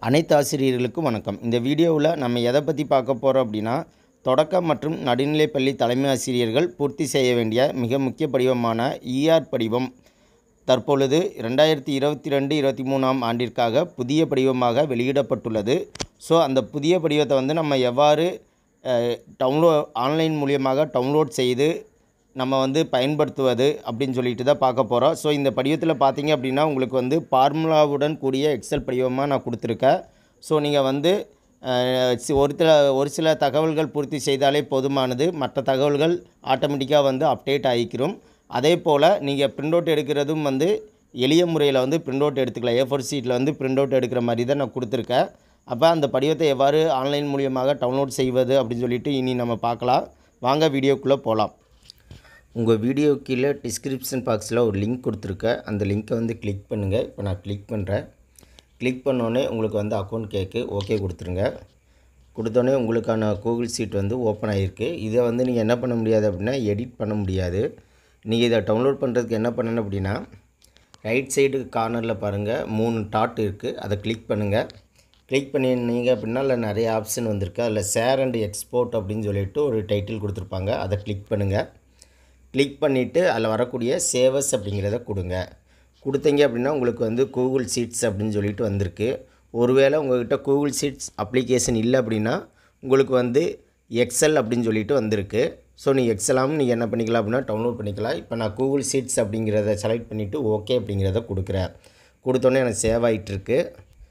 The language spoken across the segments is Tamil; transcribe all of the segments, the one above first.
அனைத்து ஆசிரியர்களுக்கும் வணக்கம் இந்த வீடியோவில் நம்ம எதை பற்றி பார்க்க போகிறோம் அப்படின்னா தொடக்க மற்றும் நடுநிலைப்பள்ளி தலைமை ஆசிரியர்கள் பூர்த்தி செய்ய வேண்டிய மிக முக்கிய படிவமான இஆர் படிவம் தற்பொழுது ரெண்டாயிரத்தி இருபத்தி ரெண்டு இருபத்தி மூணாம் ஆண்டிற்காக புதிய படிவமாக வெளியிடப்பட்டுள்ளது ஸோ அந்த புதிய படிவத்தை வந்து நம்ம எவ்வாறு டவுன்லோ ஆன்லைன் மூலியமாக டவுன்லோட் செய்து நம்ம வந்து பயன்படுத்துவது அப்படின்னு சொல்லிட்டு தான் பார்க்க போகிறோம் ஸோ இந்த படிவத்தில் பார்த்தீங்க அப்படின்னா உங்களுக்கு வந்து ஃபார்முலாவுடன் கூடிய எக்ஸல் படிவமாக நான் கொடுத்துருக்கேன் ஸோ நீங்கள் வந்து அஹ், சி- ஒரு சில ஒரு சில தகவல்கள் பூர்த்தி செய்தாலே போதுமானது மற்ற தகவல்கள் ஆட்டோமேட்டிக்காக வந்து அப்டேட் ஆகிக்கிறோம் அதே போல் நீங்கள் பிரிண்ட் அவுட் எடுக்கிறதும் வந்து எளிய முறையில் வந்து பிரிண்ட் அவுட் எடுத்துக்கலாம் ஏ ஃபோர் சீட்டில் வந்து பிரிண்ட் அவுட் எடுக்கிற மாதிரி தான் நான் கொடுத்துருக்கேன் அப்போ அந்த படிவத்தை எவ்வாறு ஆன்லைன் மூலியமாக டவுன்லோட் செய்வது அப்படின்னு சொல்லிட்டு இனி நம்ம பார்க்கலாம் வாங்க வீடியோக்குள்ளே போகலாம் உங்கள் வீடியோ கீழே டிஸ்கிரிப்ஷன் பாக்ஸில் ஒரு லிங்க் கொடுத்துருக்கேன் அந்த லிங்க்கை வந்து கிளிக் பண்ணுங்கள் இப்போ நான் கிளிக் பண்ணுறேன் கிளிக் பண்ணோடனே உங்களுக்கு வந்து அக்கௌண்ட் கேக்கு ஓகே கொடுத்துருங்க கொடுத்தோடனே உங்களுக்கான கூகுள் சீட் வந்து ஓப்பன் ஆகிருக்கு இதை வந்து நீங்கள் என்ன பண்ண முடியாது அப்படின்னா எடிட் பண்ண முடியாது நீங்கள் இதை டவுன்லோட் பண்ணுறதுக்கு என்ன பண்ணணும் அப்படின்னா ரைட் சைடு கார்னரில் பாருங்கள் மூணு டாட் இருக்குது அதை கிளிக் பண்ணுங்கள் கிளிக் பண்ணியிருந்தீங்க அப்படின்னா அதில் நிறைய ஆப்ஷன் வந்திருக்கு அதில் ஷேர் அண்ட் எக்ஸ்போர்ட் அப்படின்னு சொல்லிட்டு ஒரு டைட்டில் கொடுத்துருப்பாங்க அதை கிளிக் பண்ணுங்கள் கிளிக் பண்ணிவிட்டு அதில் வரக்கூடிய சேவஸ் அப்படிங்கிறத கொடுங்க கொடுத்தீங்க அப்படின்னா உங்களுக்கு வந்து கூகுள் சீட்ஸ் அப்படின்னு சொல்லிட்டு வந்திருக்கு ஒருவேளை உங்கள்கிட்ட கூகுள் சீட்ஸ் அப்ளிகேஷன் இல்லை அப்படின்னா உங்களுக்கு வந்து எக்ஸல் அப்படின்னு சொல்லிட்டு வந்திருக்கு ஸோ நீங்கள் எக்ஸலாமும் நீங்கள் என்ன பண்ணிக்கலாம் அப்படின்னா டவுன்லோட் பண்ணிக்கலாம் இப்போ நான் கூகுள் சீட்ஸ் அப்படிங்கிறத செலக்ட் பண்ணிவிட்டு ஓகே அப்படிங்கிறத கொடுக்குறேன் கொடுத்தோன்னே எனக்கு சேவ் ஆகிட்டுருக்கு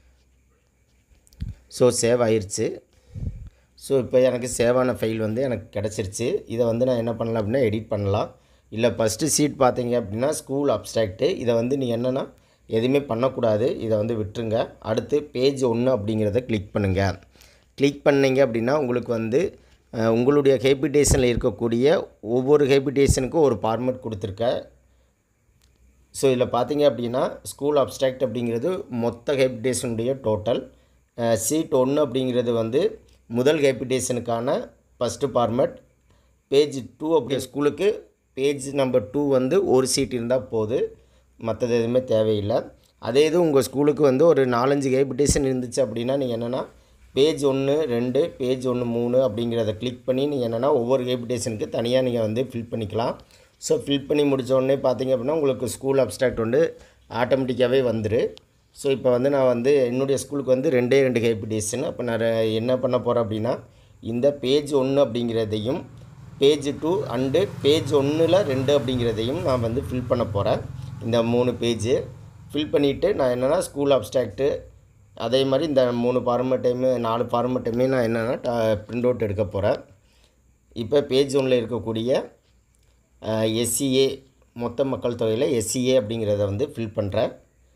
ஸோ சேவ் ஆயிருச்சு ஸோ இப்போ எனக்கு சேவான ஃபைல் வந்து எனக்கு கிடச்சிருச்சு இதை வந்து நான் என்ன பண்ணலாம் அப்படின்னா எடிட் பண்ணலாம் இல்லை ஃபஸ்ட்டு சீட் பார்த்தீங்க அப்படின்னா ஸ்கூல் அப்ஸ்ட்ராக்ட்டு இதை வந்து நீ என்னென்னா எதுவுமே பண்ணக்கூடாது இதை வந்து விட்டுருங்க அடுத்து பேஜ் ஒன்று அப்படிங்கிறத கிளிக் பண்ணுங்கள் கிளிக் பண்ணீங்க அப்படின்னா உங்களுக்கு வந்து அஹ், உங்களுடைய ஹேபிடேஷனில் இருக்கக்கூடிய ஒவ்வொரு ஹேபிடேஷனுக்கும் ஒரு ஃபார்மேட் கொடுத்துருக்கேன் ஸோ இதில் பார்த்தீங்க அப்படின்னா ஸ்கூல் அப்ஸ்ட்ராக்ட் அப்படிங்கிறது மொத்த ஹேபிடேஷனுடைய டோட்டல் சீட் ஒன்று அப்படிங்கிறது வந்து முதல் ஹேபிடேஷனுக்கான ஃபஸ்ட்டு ஃபார்மேட் பேஜ் டூ அப்படி ஸ்கூலுக்கு பேஜ் நம்பர் டூ வந்து ஒரு சீட் இருந்தால் போதும் மற்றது எதுவுமே தேவையில்லை அதே இது உங்கள் ஸ்கூலுக்கு வந்து ஒரு நாலஞ்சு ஹேபிடேஷன் இருந்துச்சு அப்படின்னா நீங்கள் என்னென்னா பேஜ் ஒன்று ரெண்டு பேஜ் ஒன்று மூணு அப்படிங்கிறத கிளிக் பண்ணி நீங்கள் என்னென்னா ஒவ்வொரு ஹேபிடேஷனுக்கு தனியாக நீங்கள் வந்து ஃபில் பண்ணிக்கலாம் ஸோ ஃபில் பண்ணி முடிச்ச உடனே பார்த்தீங்க அப்படின்னா உங்களுக்கு ஸ்கூல் அப்ஸ்ட்ராக்ட் வந்து ஆட்டோமேட்டிக்காகவே வந்துரு ஸோ இப்போ வந்து நான் வந்து என்னுடைய ஸ்கூலுக்கு வந்து ரெண்டே ரெண்டு ஹேபிடேஷன் அப்போ நான் ரெ- என்ன பண்ண போகிறேன் அப்படின்னா இந்த பேஜ் ஒன்று அப்படிங்கிறதையும் பேஜ் டூ அண்டு பேஜ் ஒன்றில் ரெண்டு அப்படிங்கிறதையும் நான் வந்து ஃபில் பண்ண போகிறேன் இந்த மூணு பேஜு ஃபில் பண்ணிவிட்டு நான் என்னென்னா ஸ்கூல் அப்ஸ்ட்ராக்ட்டு அதே மாதிரி இந்த மூணு ஃபார்மெட்டையுமே நாலு ஃபார்மெட்டையுமே நான் என்னென்னா பிரிண்ட் அவுட் எடுக்க போகிறேன் இப்போ பேஜ் ஒன்றில் இருக்கக்கூடிய எஸ்சிஏ மொத்த மக்கள் தொகையில் எஸ்சிஏ அப்படிங்கிறத வந்து ஃபில் பண்ணுறேன்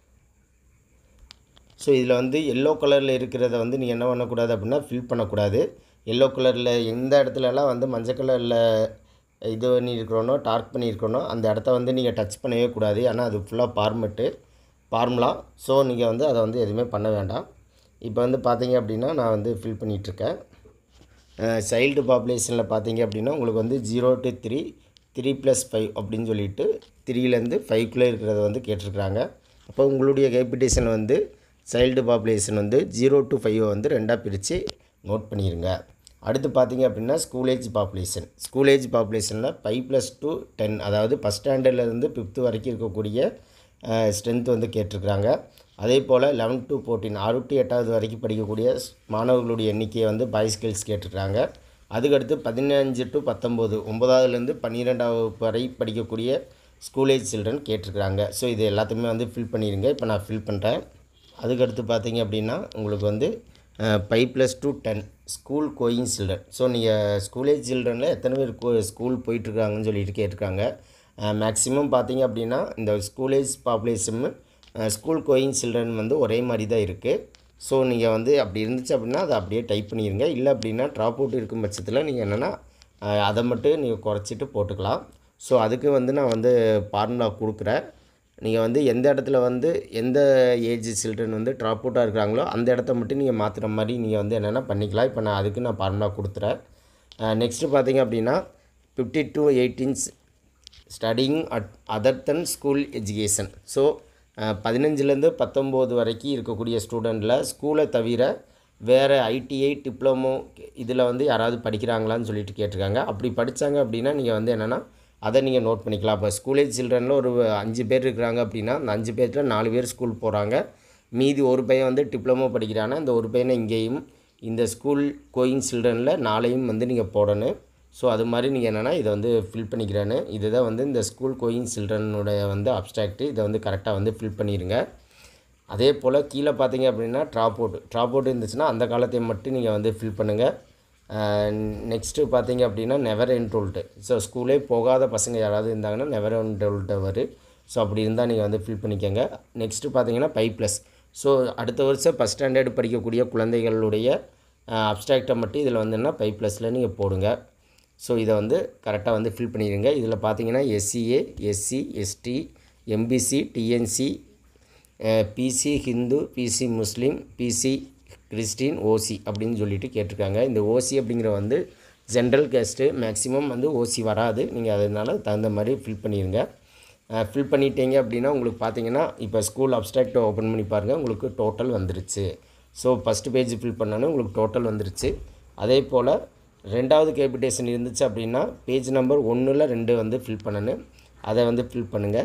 ஸோ இதில் வந்து எல்லோ கலரில் இருக்கிறத வந்து நீங்கள் என்ன பண்ணக்கூடாது அப்படின்னா ஃபில் பண்ணக்கூடாது எல்லோ கலரில் எந்த இடத்துலலாம் வந்து மஞ்சள் கலரில் இது பண்ணியிருக்கிறோனோ டார்க் பண்ணியிருக்கிறோனோ அந்த இடத்த வந்து நீங்கள் டச் பண்ணவே கூடாது ஏன்னா அது ஃபுல்லாக ஃபார்மெட்டு ஃபார்முலா ஸோ நீங்கள் வந்து அதை வந்து எதுவுமே பண்ண வேண்டாம் இப்போ வந்து பார்த்தீங்க அப்படின்னா நான் வந்து ஃபில் பண்ணிகிட்ருக்கேன் சைல்டு பாப்புலேஷனில் பார்த்தீங்க அப்படின்னா உங்களுக்கு வந்து zero to three three plus five அப்படின்னு சொல்லிட்டு த்ரீலேருந்து ஃபைவ்க்குள்ளே இருக்கிறத வந்து கேட்டிருக்கிறாங்க அப்போ உங்களுடைய கேபிடேஷன் வந்து சைல்டு பாப்புலேஷன் வந்து ஜீரோ டு ஃபைவை வந்து ரெண்டாக பிரித்து நோட் பண்ணிடுங்க அடுத்து பார்த்தீங்க அப்படின்னா school age population school age பாப்புலேஷனில் ஃபைவ் ப்ளஸ் டூ டென் அதாவது ஃபஸ்ட் ஸ்டாண்டர்ட்லேருந்து ஃபிஃப்த்து வரைக்கும் இருக்கக்கூடிய ஸ்ட்ரென்த் வந்து கேட்டிருக்கிறாங்க அதே போல் லெவன் டு ஃபோர்டீன் ஆறு டு எட்டாவது வரைக்கும் படிக்கக்கூடிய ஸ்- மாணவர்களுடைய எண்ணிக்கையை வந்து பாய்ஸ் கேர்ள்ஸ் கேட்டிருக்கிறாங்க அதுக்கடுத்து பதினஞ்சு டு பத்தொம்போது ஒம்பதாவதுலேருந்து பன்னிரெண்டாவது வரை படிக்கக்கூடிய ஸ்கூல் ஏஜ் சில்ட்ரன் கேட்டிருக்கிறாங்க ஸோ இது எல்லாத்தையுமே வந்து ஃபில் பண்ணிடுங்க இப்போ நான் ஃபில் பண்ணுறேன் அதுக்கடுத்து பார்த்தீங்க அப்படின்னா உங்களுக்கு வந்து five plus to ten school going children so நீங்கள் ஸ்கூல் ஏஜ் சில்ட்ரனில் எத்தனை பேர் கோ- ஸ்கூல் போயிட்டுருக்காங்கன்னு சொல்லிட்டு கேட்டிருக்காங்க மேக்ஸிமம் பார்த்தீங்க அப்படின்னா இந்த school age population school going children வந்து ஒரே மாதிரி தான் இருக்குது ஸோ நீங்கள் வந்து அப்படி இருந்துச்சு அப்படின்னா அதை அப்படியே டைப் பண்ணிடுங்க இல்லை அப்படின்னா ட்ராப் அவுட் இருக்கும் பட்சத்தில் நீங்கள் என்னென்னா அதை மட்டும் நீங்கள் குறைச்சிட்டு போட்டுக்கலாம் ஸோ அதுக்கு வந்து நான் வந்து ஃபார்முலா கொடுக்குறேன் நீங்கள் வந்து எந்த இடத்துல வந்து எந்த ஏஜ் சில்ட்ரன் வந்து ட்ராப் அவுட்டாக இருக்கிறாங்களோ அந்த இடத்த மட்டும் நீங்கள் மாற்றுற மாதிரி நீங்கள் வந்து என்னென்னா பண்ணிக்கலாம் இப்போ நான் அதுக்கு நான் ஃபார்முலா கொடுத்துறேன் நெக்ஸ்ட்டு பார்த்தீங்க அப்படின்னா fifty to eighteens studying at other than school education so பதினஞ்சுலேருந்து பத்தொம்போது வரைக்கும் இருக்கக்கூடிய ஸ்டூடெண்ட்டில் ஸ்கூலை தவிர வேறு ஐடிஐ டிப்ளமோ இதில் வந்து யாராவது படிக்கிறாங்களான்னு சொல்லிட்டு கேட்டிருக்காங்க அப்படி படித்தாங்க அப்படின்னா நீங்கள் வந்து என்னென்னா அதை நீங்கள் நோட் பண்ணிக்கலாம் இப்போ ஸ்கூல் ஏஜ் சில்ட்ரனில் ஒரு அஞ்சு பேர் இருக்கிறாங்க அப்படின்னா அந்த அஞ்சு பேர்த்தில் நாலு பேர் ஸ்கூல் போகிறாங்க மீதி ஒரு பையன் வந்து டிப்ளமோ படிக்கிறான்னா இந்த ஒரு பையனை இங்கேயும் இந்த ஸ்கூல் கோயிங் சில்ட்ரனில் நாளையும் வந்து நீங்கள் போடணும் ஸோ அது மாதிரி நீங்கள் என்னென்னா இதை வந்து ஃபில் பண்ணிக்கிறேன்னு இதுதான் வந்து இந்த ஸ்கூல் கோயிங் சில்ட்ரனுடைய வந்து அப்ட்ராக்ட் இதை வந்து கரெக்டாக வந்து ஃபில் பண்ணிடுங்க அதே போல் கீழே பார்த்தீங்க அப்படின்னா ட்ராப் அவுட் ட்ராப் அவுட் இருந்துச்சுன்னா அந்த காலத்தை மட்டும் நீங்கள் வந்து ஃபில் பண்ணுங்கள் நெக்ஸ்ட்டு பார்த்தீங்க அப்படின்னா நெவர் என்ரோல்டு ஸோ ஸ்கூலே போகாத பசங்க யாராவது இருந்தாங்கன்னா நெவர் என்ரோல்டு வரும் ஸோ அப்படி இருந்தால் நீங்கள் வந்து ஃபில் பண்ணிக்கோங்க நெக்ஸ்ட்டு பார்த்தீங்கன்னா பை ப்ளஸ் ஸோ அடுத்த வருஷம் ஃபஸ்ட் ஸ்டாண்டர்டு படிக்கக்கூடிய குழந்தைகளுடைய அப்ட்ராக்டை மட்டும் இதில் வந்து என்ன பை ப்ளஸில் நீங்கள் போடுங்க ஸோ இதை வந்து கரெக்டாக வந்து ஃபில் பண்ணிடுங்க இதில் பார்த்தீங்கன்னா SCA SC ST MBC DNC BC Hindu BC Muslim BC Christian OC அப்படின்னு சொல்லிட்டு கேட்டிருக்காங்க இந்த ஓசி அப்படிங்கிற வந்து ஜென்ரல் கேஸ்ட்டு மேக்ஸிமம் வந்து ஓசி வராது நீங்கள் அதனால் தகுந்த மாதிரி ஃபில் பண்ணிடுங்க ஃபில் பண்ணிட்டீங்க அப்படின்னா உங்களுக்கு பார்த்தீங்கன்னா இப்போ ஸ்கூல் அப்ட்ராக்டை ஓப்பன் பண்ணி பாருங்கள் உங்களுக்கு டோட்டல் வந்துருச்சு ஸோ ஃபஸ்ட்டு பேஜ் ஃபில் பண்ணோன்னே உங்களுக்கு டோட்டல் வந்துருச்சு அதே போல் ரெண்டாவது கேபிடேஷன் இருந்துச்சு அப்படின்னா பேஜ் நம்பர் ஒன்றில் ரெண்டு வந்து ஃபில் பண்ணணும் அதை வந்து ஃபில் பண்ணுங்கள்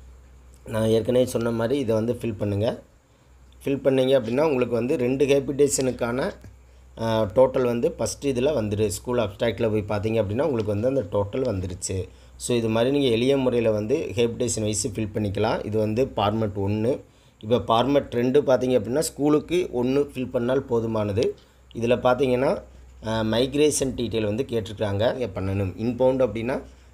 நான் ஏற்கனவே சொன்ன மாதிரி இதை வந்து ஃபில் பண்ணுங்கள் ஃபில் பண்ணீங்க அப்படின்னா உங்களுக்கு வந்து ரெண்டு கேபிடேஷனுக்கான டோட்டல் வந்து ஃபஸ்ட்டு இதில் வந்துடு ஸ்கூல் அப்ட்ராக்டில் போய் பார்த்தீங்க அப்படின்னா உங்களுக்கு வந்து அந்த டோட்டல் வந்துருச்சு ஸோ இது மாதிரி நீங்கள் எளிய முறையில் வந்து கேபிடேஷன் வைஸ் ஃபில் பண்ணிக்கலாம் இது வந்து ஃபார்மெட் ஒன்று இப்போ ஃபார்மெட் ரெண்டு பார்த்தீங்க அப்படின்னா ஸ்கூலுக்கு ஒன்று ஃபில் பண்ணால் போதுமானது இதில் பார்த்தீங்கன்னா மைக்ரேஷன் டீட்டெயில் வந்து கேட்டிருக்காங்க இங்கே பண்ணணும் இன்பவுண்ட் அப்படின்னா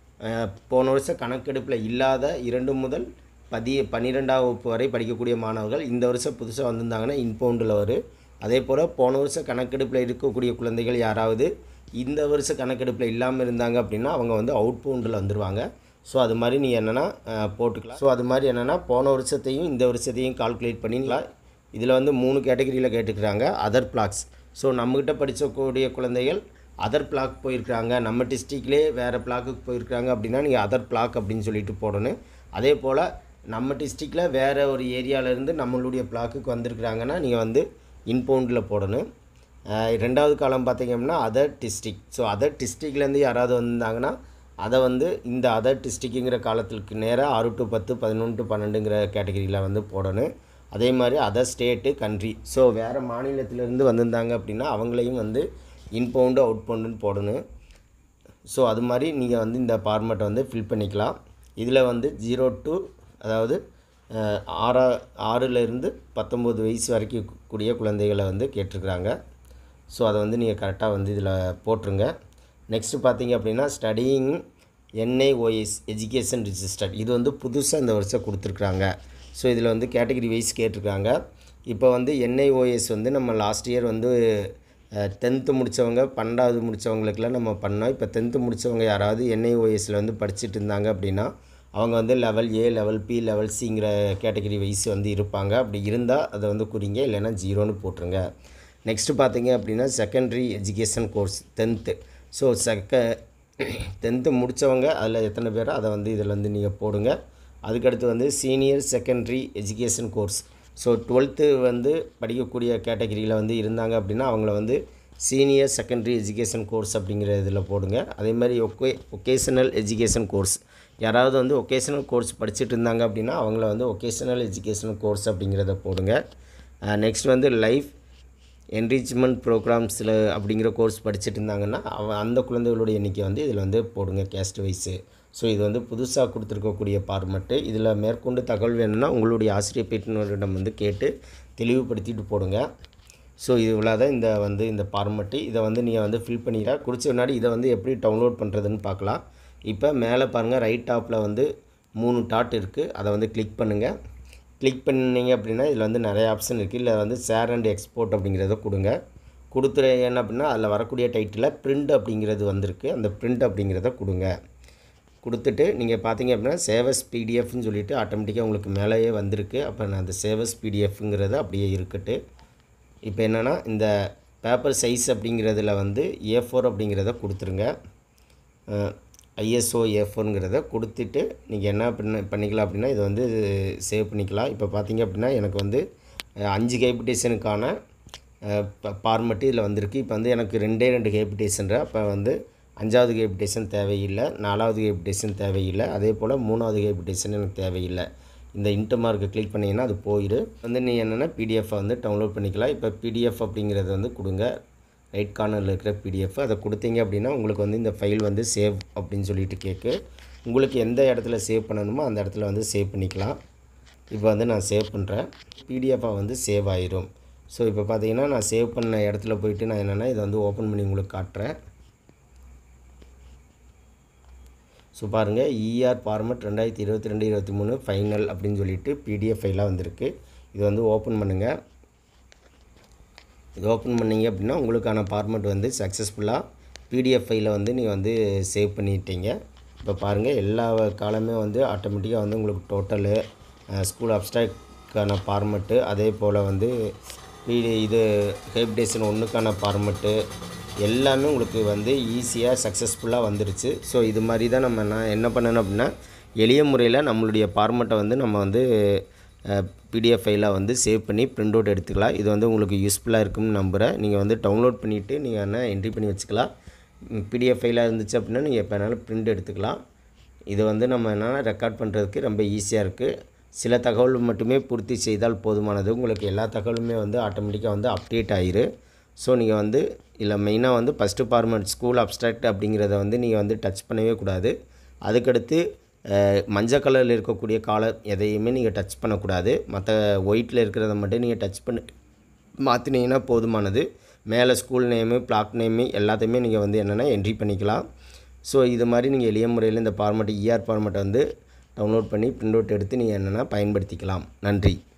போன வருஷம் கணக்கெடுப்பில் இல்லாத இரண்டு முதல் பதி பன்னிரெண்டாம் வகுப்பு வரை படிக்கக்கூடிய மாணவர்கள் இந்த வருஷம் புதுசாக வந்திருந்தாங்கன்னா இன்பவுண்டில் வரும் அதே போல் போன வருஷம் கணக்கெடுப்பில் இருக்கக்கூடிய குழந்தைகள் யாராவது இந்த வருஷ கணக்கெடுப்பில் இல்லாமல் இருந்தாங்க அப்படின்னா அவங்க வந்து அவுட் பவுண்டில் வந்துடுவாங்க ஸோ அது மாதிரி நீங்கள் என்னென்னா போட்டுக்கலாம் ஸோ அது மாதிரி என்னென்னா போன வருஷத்தையும் இந்த வருஷத்தையும் கால்குலேட் பண்ணிங்களா இதில் வந்து மூணு கேட்டகரியில் கேட்டுக்கிறாங்க அதர் பிளாக்ஸ் ஸோ நம்மக்கிட்ட படிக்கக்கூடிய குழந்தைகள் அதர் பிளாக் போயிருக்காங்க நம்ம டிஸ்ட்ரிக்ட்லேயே வேறு பிளாக்குக்கு போயிருக்காங்க அப்படின்னா நீங்கள் அதர் பிளாக் அப்படின்னு சொல்லிட்டு போடணும் அதே போல் நம்ம டிஸ்ட்ரிக்டில் வேறு ஒரு ஏரியாவிலேருந்து நம்மளுடைய பிளாக்குக்கு வந்திருக்கிறாங்கன்னா நீங்கள் வந்து இன்பவுண்டில் போடணும் ரெண்டாவது காலம் பார்த்தீங்க அப்படின்னா அதர் டிஸ்ட்ரிக் ஸோ அதர் டிஸ்ட்ரிக்ட்லேருந்து யாராவது வந்தாங்கன்னா அதை வந்து இந்த அதர் டிஸ்ட்ரிக்குங்கிற காலத்துக்கு நேராக ஆறு டு பத்து பதினொன்று டு பன்னெண்டுங்கிற கேட்டகரியில் வந்து போடணும் அதே மாதிரி அதர் ஸ்டேட்டு கண்ட்ரி ஸோ வேறு மாநிலத்திலேருந்து வந்திருந்தாங்க அப்படின்னா அவங்களையும் வந்து இன்பவுண்டு அவுட் பவுண்டுன்னு போடணும் ஸோ அது மாதிரி நீங்கள் வந்து இந்த ஃபார்மேட்டை வந்து ஃபில் பண்ணிக்கலாம் இதில் வந்து ஜீரோ டு அதாவது ஆறா ஆறுலேருந்து பத்தொம்போது வயசு வரைக்கும் கூடிய குழந்தைகளை வந்து கேட்டிருக்கிறாங்க ஸோ அதை வந்து நீங்கள் கரெக்டாக வந்து இதில் போட்டுருங்க நெக்ஸ்ட்டு பார்த்தீங்க அப்படின்னா ஸ்டடியிங் என்ஐஓஎஸ் எஜுகேஷன் ரிஜிஸ்டர் இது வந்து புதுசாக இந்த வருஷம் கொடுத்துருக்குறாங்க ஸோ இதில் வந்து கேட்டகரி வைஸ் கேட்டிருக்காங்க இப்போ வந்து என்ஐஓஎஸ் வந்து நம்ம லாஸ்ட் இயர் வந்து டென்த்து முடித்தவங்க பன்னெண்டாவது முடித்தவங்களுக்குலாம் நம்ம பண்ணோம் இப்போ டென்த்து முடித்தவங்க யாராவது என்ஐஓஎஸில் வந்து படிச்சுட்டு இருந்தாங்க அப்படின்னா அவங்க வந்து level A level B level சிங்கிற கேட்டகரி வைஸ் வந்து இருப்பாங்க அப்படி இருந்தால் அதை வந்து குறிங்க இல்லைன்னா ஜீரோன்னு போட்டுருங்க நெக்ஸ்ட்டு பார்த்தீங்க அப்படின்னா secondary education course tenth so செக்க டென்த்து முடித்தவங்க அதில் எத்தனை பேரோ அதை வந்து இதில் வந்து நீங்கள் போடுங்க அதுக்கடுத்து வந்து senior secondary education course so twelfth வந்து படிக்கக்கூடிய கேட்டகரியில் வந்து இருந்தாங்க அப்படின்னா அவங்கள வந்து சீனியர் செகண்டரி எஜுகேஷன் கோர்ஸ் அப்படிங்கிற இதில் போடுங்க அதே மாதிரி ஒகே ஒகேஷனல் எஜுகேஷன் கோர்ஸ் யாராவது வந்து ஒகேஷனல் கோர்ஸ் படிச்சுட்டு இருந்தாங்க அப்படின்னா அவங்கள வந்து ஒகேஷனல் எஜுகேஷனல் கோர்ஸ் அப்படிங்கிறத போடுங்க நெக்ஸ்ட் வந்து லைஃப் என்ரிச்மெண்ட் ப்ரோக்ராம்ஸில் அப்படிங்கிற கோர்ஸ் படிச்சுட்டு இருந்தாங்கன்னா அவ அந்த குழந்தைகளுடைய எண்ணிக்கை வந்து இதில் வந்து போடுங்க கேஸ்ட் வைஸு ஸோ இது வந்து புதுசாக கொடுத்துருக்கக்கூடிய ஃபார்மெட்டு இதில் மேற்கொண்டு தகவல் வேணும்னா உங்களுடைய ஆசிரியர் பயிற்றுனரிடம் வந்து கேட்டு தெளிவுபடுத்திட்டு போடுங்க ஸோ இது இவ்வளோதான் இந்த வந்து இந்த ஃபார்மெட்டு இதை வந்து நீங்கள் வந்து ஃபில் பண்ணிடா குறித்த முன்னாடி இதை வந்து எப்படி டவுன்லோட் பண்ணுறதுன்னு பார்க்கலாம் இப்போ மேலே பாருங்கள் ரைட் டாப்பில் வந்து மூணு டாட் இருக்குது அதை வந்து கிளிக் பண்ணுங்கள் கிளிக் பண்ணீங்க அப்படின்னா இதில் வந்து நிறைய ஆப்ஷன் இருக்குது இல்லை வந்து ஷேர் அண்ட் எக்ஸ்போர்ட் அப்படிங்கிறத கொடுங்க கொடுத்துரு என்ன அப்படின்னா அதில் வரக்கூடிய டைட்டில் பிரிண்ட் அப்படிங்கிறது வந்திருக்கு அந்த பிரிண்ட் அப்படிங்கிறத கொடுங்க கொடுத்துட்டு நீங்கள் பார்த்தீங்க அப்படின்னா சேவஸ் பிடிஎஃப்னு சொல்லிட்டு ஆட்டோமேட்டிக்காக உங்களுக்கு மேலேயே வந்திருக்கு அப்போ நான் அந்த சேவஸ் பிடிஎஃப்ங்கிறது அப்படியே இருக்கட்டு இப்போ என்னென்னா இந்த பேப்பர் சைஸ் அப்படிங்கிறதுல வந்து ஏ ஃபோர் அப்படிங்கிறத கொடுத்துருங்க ஐஎஸ்ஓ எஃப்ங்கிறத கொடுத்துட்டு நீங்கள் என்ன பண்ண பண்ணிக்கலாம் அப்படின்னா இதை வந்து சேவ் பண்ணிக்கலாம் இப்போ பார்த்தீங்க அப்படின்னா எனக்கு வந்து அஹ், அஞ்சு கேபிடேஷனுக்கான ஃபார்மெட்டு இதில் வந்திருக்கு இப்போ வந்து எனக்கு ரெண்டே ரெண்டு கேபிடேஷன்ற அப்போ வந்து அஞ்சாவது கேபிடேஷன் தேவையில்லை நாலாவது கேபிடேஷன் தேவையில்லை அதே போல் மூணாவது கேபிடேஷன் எனக்கு தேவையில்லை இந்த இன்ட்டு மார்க்கை கிளிக் பண்ணிங்கன்னா அது போயிடு வந்து நீ என்னென்னா பிடிஎஃப்பை வந்து டவுன்லோட் பண்ணிக்கலாம் இப்போ பிடிஎஃப் அப்படிங்கிறத வந்து கொடுங்க ரைட் கார்னரில் இருக்கிற பிடிஎஃப் அதை கொடுத்தீங்க அப்படின்னா உங்களுக்கு வந்து இந்த ஃபைல் வந்து சேவ் அப்படின்னு சொல்லிட்டு கேட்கு உங்களுக்கு எந்த இடத்துல சேவ் பண்ணணுமோ அந்த இடத்துல வந்து சேவ் பண்ணிக்கலாம் இப்போ வந்து நான் சேவ் பண்ணுறேன் பிடிஎஃபாக வந்து சேவ் ஆயிரும் ஸோ இப்போ பார்த்தீங்கன்னா நான் சேவ் பண்ண இடத்துல போயிட்டு நான் என்னென்னா இதை வந்து ஓப்பன் பண்ணி உங்களுக்கு காட்டுறேன் ஸோ பாருங்கள் இஆர் ஃபார்மட் ரெண்டாயிரத்தி இருபத்தி ரெண்டு இருபத்தி மூணு ஃபைனல் அப்படின்னு சொல்லிட்டு பிடிஎஃப் ஃபைலாக வந்திருக்கு இது வந்து ஓப்பன் பண்ணுங்கள் இது ஓப்பன் பண்ணீங்க அப்படின்னா உங்களுக்கான ஃபார்மட் வந்து சக்ஸஸ்ஃபுல்லாக பிடிஎஃப் ஃபைலில் வந்து நீங்கள் வந்து சேவ் பண்ணிட்டீங்க இப்போ பாருங்கள் எல்லா காலமே வந்து ஆட்டோமேட்டிக்காக வந்து உங்களுக்கு டோட்டலு ஸ்கூல் அப்டாக்டான ஃபார்மெட்டு அதே போல் வந்து பிடி இது ஹெப்டேஷன் ஒன்றுக்கான ஃபார்மெட்டு எல்லாமே உங்களுக்கு வந்து ஈஸியாக சக்ஸஸ்ஃபுல்லாக வந்துருச்சு ஸோ இது மாதிரி தான் நம்ம நான் என்ன பண்ணணும் அப்படின்னா எளிய முறையில் நம்மளுடைய ஃபார்மெட்டை வந்து நம்ம வந்து பிடிஎஃப் ஃபைலாக வந்து சேவ் பண்ணி பிரிண்ட் அவுட் எடுத்துக்கலாம் இது வந்து உங்களுக்கு யூஸ்ஃபுல்லாக இருக்கும்னு நம்புகிறேன் நீங்கள் வந்து டவுன்லோட் பண்ணிவிட்டு நீங்கள் என்ன என்ட்ரி பண்ணி வச்சுக்கலாம் பிடிஎஃப் ஃபைலாக இருந்துச்சு அப்படின்னா நீங்கள் எப்போ வேணாலும் பிரிண்ட் எடுத்துக்கலாம் இது வந்து நம்ம என்னென்னா ரெக்கார்ட் பண்ணுறதுக்கு ரொம்ப ஈஸியாக இருக்குது சில தகவல் மட்டுமே பூர்த்தி செய்தால் போதுமானது உங்களுக்கு எல்லா தகவலுமே வந்து ஆட்டோமேட்டிக்காக வந்து அப்டேட் ஆயிரு ஸோ நீங்கள் வந்து இல்லை மெயினாக வந்து ஃபஸ்ட்டு ஃபார்மட் ஸ்கூல் அப்ஸ்ட்ராக்ட் அப்படிங்கிறத வந்து நீங்கள் வந்து டச் பண்ணவே கூடாது அதுக்கடுத்து அஹ், மஞ்சள் கலரில் இருக்கக்கூடிய காலர் எதையுமே நீங்கள் டச் பண்ணக்கூடாது மற்ற ஒயிட்டில் இருக்கிறத மட்டும் நீங்கள் டச் பண்ணி மாற்றினீங்கன்னா போதுமானது மேலே ஸ்கூல் நேமு பிளாக் நேமு எல்லாத்தையுமே நீங்கள் வந்து என்னென்னா என்ட்ரி பண்ணிக்கலாம் ஸோ இது மாதிரி நீங்கள் எளிய முறையில் இந்த ஃபார்மெட் இஆர் ஃபார்மெட்டை வந்து டவுன்லோட் பண்ணி பிரிண்ட் அவுட் எடுத்து நீங்கள் என்னென்னா பயன்படுத்திக்கலாம் நன்றி